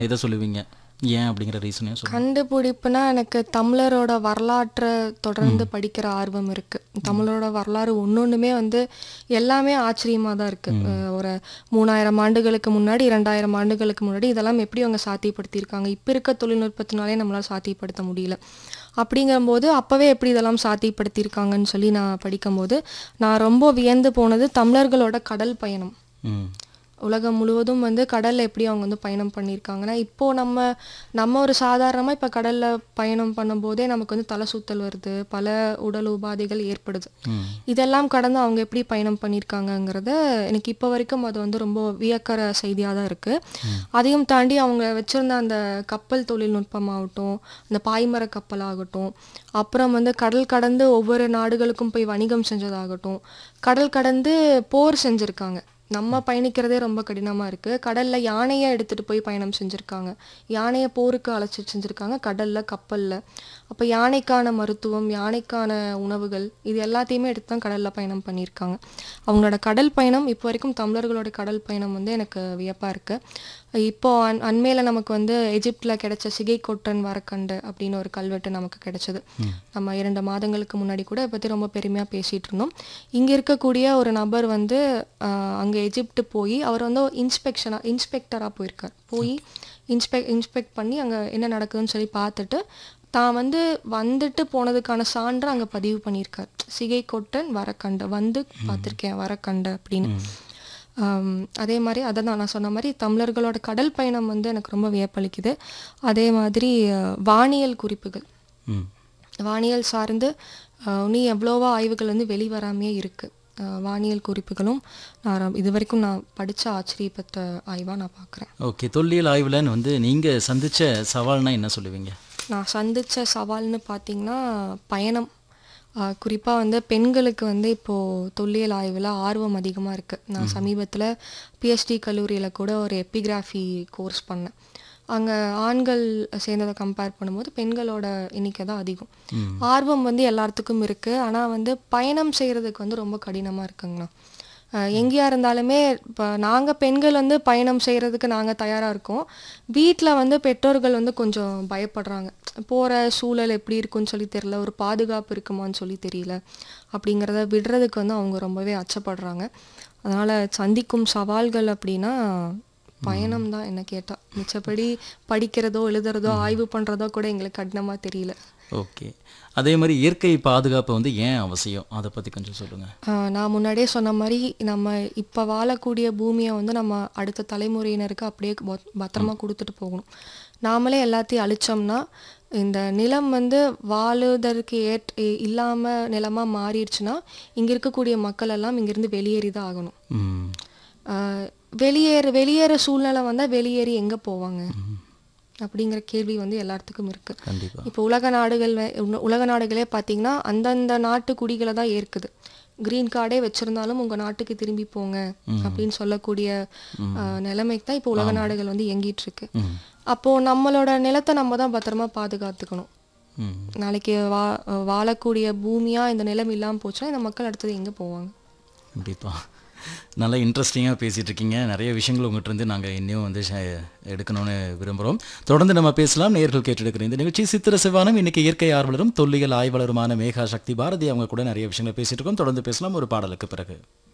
எதை சொல்லுவீங்க ஏன் அப்படிங்கிற ரீசனையும் சொல்லுங்க கண்டுபிடிப்புனா எனக்கு தமிழரோட வரலாற்றை தொடர்ந்து படிக்கிற ஆர்வம் இருக்கு தமிழரோட வரலாறு ஒன்னொன்றுமே வந்து எல்லாமே ஆச்சரியமா தான் இருக்கு அஹ் ஒரு மூணாயிரம் ஆண்டுகளுக்கு முன்னாடி இரண்டாயிரம் ஆண்டுகளுக்கு முன்னாடி இதெல்லாம் எப்படி அவங்க சாத்தியப்படுத்தியிருக்காங்க இப்போ இருக்க தொழில்நுட்பத்தினாலே நம்மளால சாத்தியப்படுத்த முடியல அப்படிங்கும்போது அப்போவே எப்படி இதெல்லாம் சாத்தியப்படுத்தியிருக்காங்கன்னு சொல்லி நான் படிக்கும்போது நான் ரொம்ப வியந்து போனது தமிழர்களோட கடல் பயணம் ம் உலகம் முழுவதும் வந்து கடல்ல எப்படி அவங்க வந்து பயணம் பண்ணியிருக்காங்கன்னா இப்போ நம்ம நம்ம ஒரு சாதாரணமாக இப்போ கடல்ல பயணம் பண்ணும்போதே நமக்கு வந்து தலை சுத்தல் வருது பல உடல் உபாதைகள் ஏற்படுது ம் இதெல்லாம் கடந்து அவங்க எப்படி பயணம் பண்ணியிருக்காங்கங்கிறத எனக்கு இப்போ வரைக்கும் அது வந்து ரொம்ப வியக்கிற செய்தியாக தான் இருக்கு அதையும் தாண்டி அவங்க வச்சிருந்த அந்த கப்பல் தொழில்நுட்பமாகட்டும் அந்த பாய்மர கப்பல் ஆகட்டும் அப்புறம் வந்து கடல் கடந்து ஒவ்வொரு நாடுகளுக்கும் போய் வணிகம் செஞ்சதாகட்டும் கடல் கடந்து போர் செஞ்சுருக்காங்க நம்ம பயணிக்கிறதே ரொம்ப கடினமாக இருக்குது கடலில் யானையை எடுத்துகிட்டு போய் பயணம் செஞ்சுருக்காங்க யானையை போருக்கு அழைச்சி செஞ்சுருக்காங்க கடலில் கப்பலில் அப்போ யானைக்கான மருத்துவம் யானைக்கான உணவுகள் இது எல்லாத்தையுமே எடுத்து தான் கடலில் பயணம் பண்ணியிருக்காங்க அவங்களோட கடல் பயணம் இப்போ வரைக்கும் தமிழர்களோட கடல் பயணம் வந்து எனக்கு வியப்பாக இருக்குது இப்போ அன் அண்மையில் நமக்கு வந்து எஜிப்டில் கிடைச்ச சிகை கொட்டன் வரக்கண்டு அப்படின்னு ஒரு கல்வெட்டு நமக்கு கிடைச்சது நம்ம இரண்டு மாதங்களுக்கு முன்னாடி கூட இதை பற்றி ரொம்ப பெருமையாக பேசிகிட்டு இருந்தோம் இங்கே இருக்கக்கூடிய ஒரு நபர் வந்து அங்கே எஜிப்ட் போய் அவர் வந்து இன்ஸ்பெக்ஷனாக இன்ஸ்பெக்டராக போயிருக்கார் போய் இன்ஸ்பெக்ட் இன்ஸ்பெக்ட் பண்ணி அங்கே என்ன நடக்குதுன்னு சொல்லி பார்த்துட்டு தான் வந்து வந்துட்டு போனதுக்கான சான்று அங்கே பதிவு பண்ணியிருக்கார் சிகை கொட்டன் வரக்கண்டு வந்து பார்த்துருக்கேன் வரக்கண்டு அப்படின்னு ஆம், அதே மாதிரி அதை தான் நான் சொன்ன மாதிரி தமிழர்களோட கடல் பயணம் வந்து எனக்கு ரொம்ப வியப்பளிக்குது அதே மாதிரி அஹ், வானியல் குறிப்புகள் ம் வானியல் சார்ந்து அஹ், இன்னும் எவ்வளோவா ஆய்வுகள் வந்து வெளிவராமையே இருக்குது வானியல் குறிப்புகளும் நான் ரொம்ப- இது வரைக்கும் நான் படித்த ஆச்சரியப்பட்ட ஆய்வாக நான் பார்க்குறேன் ஓகே தொல்லியல் ஆய்வுலன்னு வந்து நீங்கள் சந்திச்ச சவால்னா என்ன சொல்லுவீங்க நான் சந்தித்த சவால்னு பார்த்தீங்கன்னா பயணம் குறிப்பாக வந்து பெண்களுக்கு வந்து இப்போது தொல்லியல் ஆய்வில் ஆர்வம் அதிகமாக இருக்குது நான் சமீபத்தில் பிஹெச்டி கல்லூரியில் கூட ஒரு எபிகிராஃபி கோர்ஸ் பண்ணேன் அங்கே ஆண்கள் சேர்ந்ததை கம்பேர் பண்ணும்போது பெண்களோட எண்ணிக்கை தான் அதிகம் ஆர்வம் வந்து எல்லாத்துக்கும் இருக்குது ஆனால் வந்து பயணம் செய்கிறதுக்கு வந்து ரொம்ப கடினமாக இருக்குங்கண்ணா அஹ் எங்கேயா இருந்தாலுமே இப்போ நாங்கள் பெண்கள் வந்து பயணம் செய்கிறதுக்கு நாங்கள் தயாராக இருக்கோம் வீட்டில் வந்து பெற்றோர்கள் வந்து கொஞ்சம் பயப்படுறாங்க போகிற சூழல் எப்படி இருக்குன்னு சொல்லி தெரியல ஒரு பாதுகாப்பு இருக்குமான்னு சொல்லி தெரியல அப்படிங்கிறத விடுறதுக்கு வந்து அவங்க ரொம்பவே அச்சப்படுறாங்க அதனால் சந்திக்கும் சவால்கள் அப்படின்னா பயணம் தான் என்ன கேட்டால் மிச்சப்படி படிக்கிறதோ எழுதுறதோ ஆய்வு பண்ணுறதோ கூட எங்களுக்கு கடினமாக தெரியல ஓகே அதே மாதிரி இயற்கை பாதுகாப்பு வந்து ஏன் அவசியம் அதை பற்றி கொஞ்சம் சொல்லுங்கள் ஆஹ் நான் முன்னாடியே சொன்ன மாதிரி நம்ம இப்போ வாழக்கூடிய பூமியை வந்து நம்ம அடுத்த தலைமுறையினருக்கு அப்படியே பத்- பத்திரமா கொடுத்துட்டு போகணும் நாமளே எல்லாத்தையும் அழிச்சோம்னா இந்த நிலம் வந்து வாழுவதற்கு ஏற் இல்லாமல் நிலமாக மாறிடுச்சுன்னா இங்கே இருக்கக்கூடிய மக்கள் எல்லாம் இங்கேருந்து வெளியேறி தான் ஆகணும் ம் ஆஹ் வெளியேற வெளியேற சூழ்நிலை வந்தால் வெளியேறி எங்கே போவாங்க அப்படிங்கிற கேள்வி வந்து எல்லாத்துக்கும் இருக்கு கண்டிப்பாக இப்போ உலக நாடுகள் வே- உல- உலக நாடுகளே பார்த்தீங்கன்னா அந்தந்த நாட்டு குடிகளை தான் ஏற்குது கிரீன் கார்டே வச்சிருந்தாலும் உங்க நாட்டுக்கு திரும்பி போங்க அப்படின்னு சொல்லக்கூடிய ஆஹ், நிலைமைக்கு தான் இப்போ உலக நாடுகள் வந்து இயங்கிட்டு இருக்கு ம் அப்போ நம்மளோட நிலத்தை நம்ம தான் பத்திரமா பாதுகாத்துக்கணும் ம் நாளைக்கு வா வாழக்கூடிய பூமியா இந்த நிலம் இல்லாமல் போச்சுன்னா இந்த மக்கள் அடுத்தது எங்க போவாங்க கண்டிப்பாக நல்லா இன்ட்ரெஸ்டிங்காக பேசிகிட்டு இருக்கீங்க நிறைய விஷயங்கள் உங்கள்கிட்ட இருந்து நாங்கள் இன்னும் வந்து ஷே- எடுக்கணும்னு விரும்புகிறோம் தொடர்ந்து நம்ம பேசலாம் நேர்கள் கேட்டெடுக்கிற இந்த நிகழ்ச்சி சித்திர சிவானம் இன்னைக்கு இயற்கை ஆர்வலரும் தொல்லியல் ஆய்வாளருமான மேகா சக்தி பாரதி அவங்க கூட நிறைய விஷயங்களை பேசிட்டு இருக்கோம் தொடர்ந்து பேசலாம் ஒரு பாடலுக்கு பிறகு